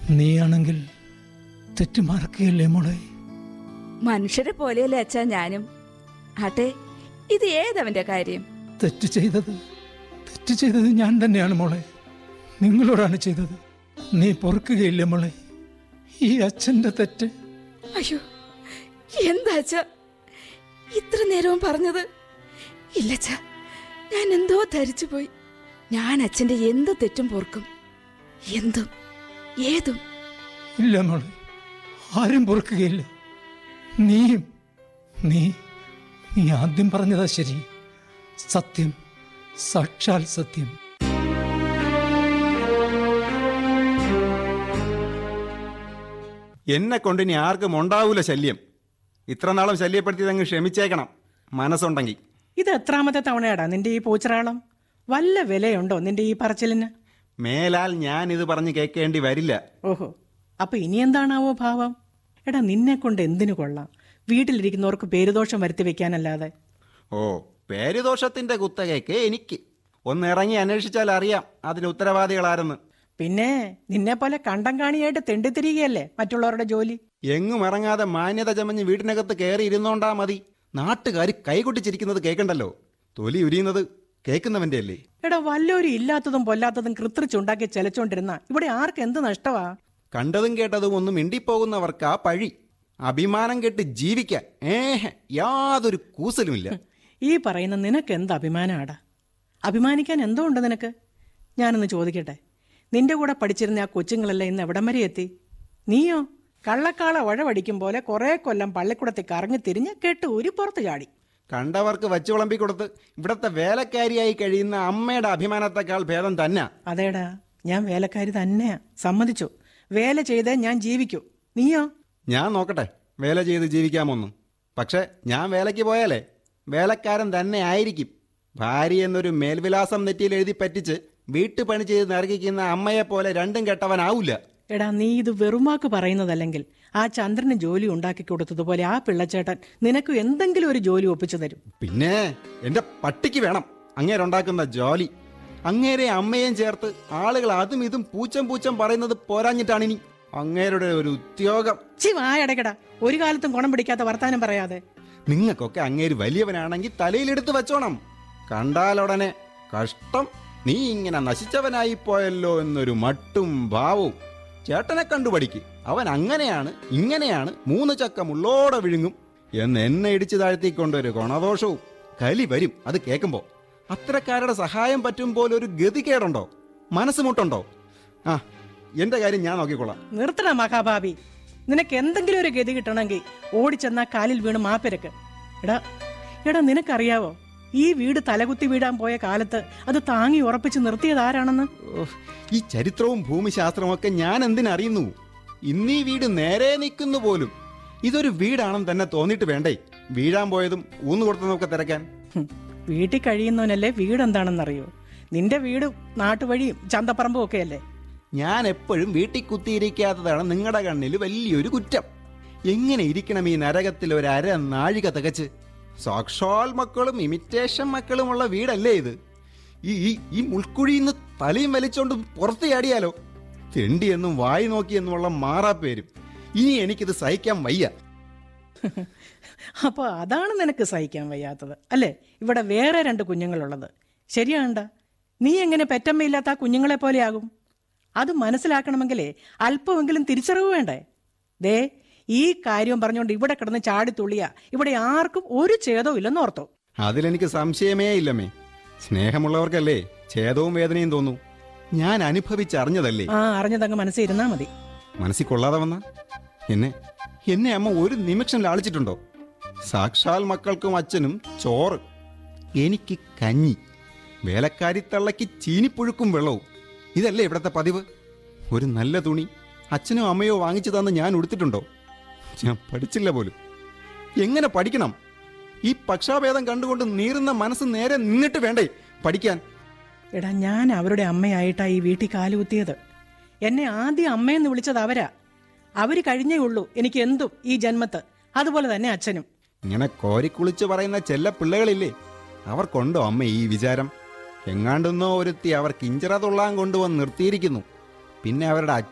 നീയാണെങ്കിൽ തെറ്റ് മറക്കുകയല്ലേ മോളെ മനുഷ്യരെ പോലെയല്ലേ അച്ഛാ ഞാനും ആട്ടെ ഇത് ഏതവന്റെ കാര്യം തെറ്റ് ചെയ്തത് തെറ്റ് ചെയ്തത് ഞാൻ തന്നെയാണ് മോളെ നിങ്ങളോടാണ് ചെയ്തത് നീ പൊറുക്കുകയില്ലേ മോളെ ഈ അച്ഛൻ്റെ തെറ്റ് അയ്യോ എന്താ അച്ഛാ ഇത്ര നേരവും പറഞ്ഞത് ഇല്ലച്ചാ ഞാൻ എന്തോ ധരിച്ചു പോയി ഞാൻ അച്ഛന്റെ എന്ത് തെറ്റും പൊറുക്കും എന്തും ഏതും ഇല്ല മോളെ ആരും പൊറുക്കുകയില്ല നീയും നീ നീ ആദ്യം പറഞ്ഞതാ ശരി സത്യം സാക്ഷാൽ സത്യം എന്നെ കൊണ്ട് ഇനി ആർക്കും ഉണ്ടാവൂല ശല്യം ഇത്ര നാളും ശല്യപ്പെടുത്തിയത് അങ്ങ് ക്ഷമിച്ചേക്കണം മനസ്സുണ്ടെങ്കിൽ ഇത് എത്രാമത്തെ തവണയാടാ നിന്റെ ഈ പൂച്ചറാളം വല്ല വിലയുണ്ടോ നിന്റെ ഈ പറച്ചിലിന് മേലാൽ ഞാൻ ഇത് പറഞ്ഞ് കേൾക്കേണ്ടി വരില്ല ഓഹോ അപ്പൊ ഇനി എന്താണാവോ ഭാവം എടാ നിന്നെ കൊണ്ട് എന്തിനു കൊള്ളാം വീട്ടിലിരിക്കുന്നവർക്ക് പേരുദോഷം വരുത്തി വെക്കാനല്ലാതെ ഓ പേരുദോഷത്തിന്റെ കുത്തകയ്ക്ക് എനിക്ക് ഒന്ന് ഇറങ്ങി അന്വേഷിച്ചാൽ അറിയാം അതിന് ഉത്തരവാദികളാരെന്ന് പിന്നെ നിന്നെ പോലെ കണ്ടം കാണിയായിട്ട് തെണ്ടിത്തിരികയല്ലേ മറ്റുള്ളവരുടെ ജോലി എങ്ങും ഇറങ്ങാതെ മാന്യത ചമഞ്ഞ് വീട്ടിനകത്ത് കയറി ഇരുന്നോണ്ടാ മതി നാട്ടുകാർ കൈകൊട്ടിച്ചിരിക്കുന്നത് കേൾക്കണ്ടല്ലോ തൊലി ഉരിയുന്നത് കേൾക്കുന്നവന്റെ അല്ലേ എടാ വല്ലോരും ഇല്ലാത്തതും പൊല്ലാത്തതും കൃത്രിച്ചുണ്ടാക്കി ചെലച്ചോണ്ടിരുന്ന ഇവിടെ ആർക്ക് എന്ത് നഷ്ടവാ കണ്ടതും കേട്ടതും ഒന്നും മിണ്ടിപ്പോകുന്നവർക്ക് ആ പഴി അഭിമാനം കെട്ട് ജീവിക്കാൻ ഏഹ് യാതൊരു കൂസലുമില്ല ഈ പറയുന്ന നിനക്ക് എന്ത് അഭിമാനമാടാ അഭിമാനിക്കാൻ എന്തോ ഉണ്ട് നിനക്ക് ഞാനൊന്ന് ചോദിക്കട്ടെ നിന്റെ കൂടെ പഠിച്ചിരുന്ന ആ കൊച്ചുങ്ങളെല്ലാം ഇന്ന് എവിടം വരെ എത്തി നീയോ കള്ളക്കാള ഉഴവടിക്കും പോലെ കുറേ കൊല്ലം പള്ളിക്കൂടത്തിൽ കറങ്ങി തിരിഞ്ഞ് കേട്ട് ഒരു പുറത്ത് ചാടി കണ്ടവർക്ക് വച്ചു വിളമ്പി കൊടുത്ത് ഇവിടത്തെ വേലക്കാരിയായി കഴിയുന്ന അമ്മയുടെ അഭിമാനത്തെക്കാൾ ഭേദം തന്നെ അതേടാ ഞാൻ വേലക്കാരി തന്നെയാ സമ്മതിച്ചു വേല ചെയ്തേ ഞാൻ ജീവിക്കൂ നീയോ ഞാൻ നോക്കട്ടെ വേല ചെയ്ത് ജീവിക്കാമൊന്നും പക്ഷെ ഞാൻ വേലയ്ക്ക് പോയാലേ വേലക്കാരൻ തന്നെ ആയിരിക്കും ഭാര്യ എന്നൊരു മേൽവിലാസം നെറ്റിയിൽ എഴുതി പറ്റിച്ച് വീട്ടുപണി ചെയ്ത് നരകിക്കുന്ന അമ്മയെപ്പോലെ രണ്ടും കെട്ടവനാവില്ല എടാ നീ ഇത് വെറുമാക്ക് പറയുന്നതല്ലെങ്കിൽ ആ ചന്ദ്രന് ജോലി ഉണ്ടാക്കി കൊടുത്തതുപോലെ ആ പിള്ളച്ചേട്ടൻ നിനക്ക് എന്തെങ്കിലും ഒരു ജോലി ഒപ്പിച്ചു തരും പിന്നെ എന്റെ പട്ടിക്ക് വേണം അങ്ങേരുണ്ടാക്കുന്ന ജോലി അങ്ങേരെ അമ്മയും ചേർത്ത് ആളുകൾ അതും ഇതും പൂച്ചം പൂച്ചം പറയുന്നത് പോരാഞ്ഞിട്ടാണിനി അങ്ങേരുടെ ഒരു ഉദ്യോഗം ചി വായടക്കടാ ഒരു കാലത്തും ഗുണം പിടിക്കാത്ത വർത്താനം പറയാതെ നിങ്ങൾക്കൊക്കെ അങ്ങേര് വലിയവനാണെങ്കിൽ തലയിലെടുത്ത് വെച്ചോണം കണ്ടാലുടനെ കഷ്ടം നീ ഇങ്ങനെ നശിച്ചവനായി പോയല്ലോ എന്നൊരു മട്ടും ഭാവവും ചേട്ടനെ കണ്ടു പഠിക്ക് അവൻ അങ്ങനെയാണ് ഇങ്ങനെയാണ് മൂന്ന് ചക്ക മുള്ളോടെ വിഴുങ്ങും എന്ന് എന്നെ ഇടിച്ചു താഴ്ത്തിക്കൊണ്ടൊരു ഗുണദോഷവും കലി വരും അത് കേൾക്കുമ്പോ അത്തരക്കാരുടെ സഹായം പറ്റും പോലെ ഒരു ഗതികേടുണ്ടോ മനസ്സുമുട്ടുണ്ടോ ആ എന്റെ കാര്യം ഞാൻ നോക്കിക്കൊള്ളാം നിർത്തണ മഹാഭാവി നിനക്ക് എന്തെങ്കിലും ഒരു ഗതി കിട്ടണമെങ്കിൽ ഓടിച്ചെന്നാ കാലിൽ വീണ് മാപ്പിരക്ക് എടാ എടാ നിനക്കറിയാവോ ഈ വീട് തലകുത്തി വീടാൻ പോയ കാലത്ത് അത് താങ്ങി ഉറപ്പിച്ച് നിർത്തിയത് ആരാണെന്ന് ഓഹ്, ഈ ചരിത്രവും ഭൂമിശാസ്ത്രവും ഒക്കെ ഞാൻ എന്തിനറിയുന്നു ഇന്നീ വീട് നേരെ നിൽക്കുന്നു പോലും ഇതൊരു വീടാണെന്ന് തന്നെ തോന്നിയിട്ട് വേണ്ടേ വീഴാൻ പോയതും ഊന്നു കൊടുത്തതൊക്കെ തിരക്കാൻ ഹും, വീട്ടിൽ കഴിയുന്നവനല്ലേ വീട് എന്താണെന്നറിയോ നിന്റെ വീട് നാട്ടുവഴിയും ചന്തപ്പറമ്പും ഒക്കെ അല്ലേ ഞാൻ എപ്പോഴും വീട്ടിൽ കുത്തിയിരിക്കാത്തതാണ് നിങ്ങളുടെ കണ്ണിൽ വലിയൊരു കുറ്റം എങ്ങനെ ഇരിക്കണം ഈ നരകത്തിൽ ഒരു അര നാഴിക തികച്ച് സാക്ഷാൽ മക്കളും ഇമിറ്റേഷൻ മക്കളുമുള്ള വീടല്ലേ ഇത് ഈ ഈ- ഈ മുൾക്കുഴിയിൽ നിന്ന് തലയും വലിച്ചോണ്ട് പുറത്ത് ചാടിയാലോ തെണ്ടിയെന്നും വായി നോക്കിയെന്നുമുള്ള മാറാപ്പേരും ഇനി എനിക്കിത് സഹിക്കാൻ വയ്യ അപ്പോൾ അതാണ് നിനക്ക് സഹിക്കാൻ വയ്യാത്തത് അല്ലേ ഇവിടെ വേറെ രണ്ട് കുഞ്ഞുങ്ങളുള്ളത് ശരിയാണ്ട നീ എങ്ങനെ പെറ്റമ്മയില്ലാത്ത ആ കുഞ്ഞുങ്ങളെ പോലെയാകും അത് മനസ്സിലാക്കണമെങ്കിലേ അല്പമെങ്കിലും തിരിച്ചറിവ് വേണ്ടേ ദേ ഈ കാര്യം പറഞ്ഞുകൊണ്ട് ഇവിടെ കിടന്ന് ചാടിത്തുള്ളിയ ഇവിടെ ആർക്കും ഒരു ഛേദവും ഇല്ലെന്ന് ഓർത്തോ അതിലെനിക്ക് സംശയമേ ഇല്ലമ്മേ സ്നേഹമുള്ളവർക്കല്ലേ ഛേദവും വേദനയും തോന്നൂ ഞാൻ അനുഭവിച്ചറിഞ്ഞതല്ലേ ആ അറിഞ്ഞതങ്ങ് മനസ്സിരുന്നാ മതി മനസ്സിൽ കൊള്ളാതെ വന്ന എന്നെ എന്നെ അമ്മ ഒരു നിമിഷം ലാളിച്ചിട്ടുണ്ടോ സാക്ഷാൽ മക്കൾക്കും അച്ഛനും ചോറ് എനിക്ക് കഞ്ഞി വേലക്കാരി തള്ളയ്ക്ക് ചീനിപ്പുഴുക്കും വെള്ളവും ഇതല്ലേ ഇവിടത്തെ പതിവ് ഒരു നല്ല തുണി അച്ഛനോ അമ്മയോ വാങ്ങിച്ചു തന്ന് ഞാൻ ഉടുത്തിട്ടുണ്ടോ ഞാൻ പഠിച്ചില്ല പോലും എങ്ങനെ പഠിക്കണം ഈ പക്ഷാഭേദം കണ്ടുകൊണ്ട് നീറുന്ന മനസ്സ് നേരെ നിന്നിട്ട് വേണ്ടേ പഠിക്കാൻ എടാ ഞാൻ അവരുടെ അമ്മയായിട്ടാ ഈ വീട്ടിൽ കാലുകുത്തിയത് എന്നെ ആദ്യം അമ്മയെന്ന് വിളിച്ചത് അവരാ അവര് കഴിഞ്ഞേ ഉള്ളൂ എനിക്ക് എന്തും ഈ ജന്മത്ത് അതുപോലെ തന്നെ അച്ഛനും ഇങ്ങനെ കോരിക്കുളിച്ച് പറയുന്ന ചെല്ല പിള്ളകളില്ലേ അവർക്കുണ്ടോ അമ്മ ഈ വിചാരം എങ്ങാണ്ടെന്നോ ഒരുത്തി അവർ കിഞ്ചറ തുള്ളാൻ കൊണ്ടുവന്ന് നിർത്തിയിരിക്കുന്നു പിന്നെ അവരുടെ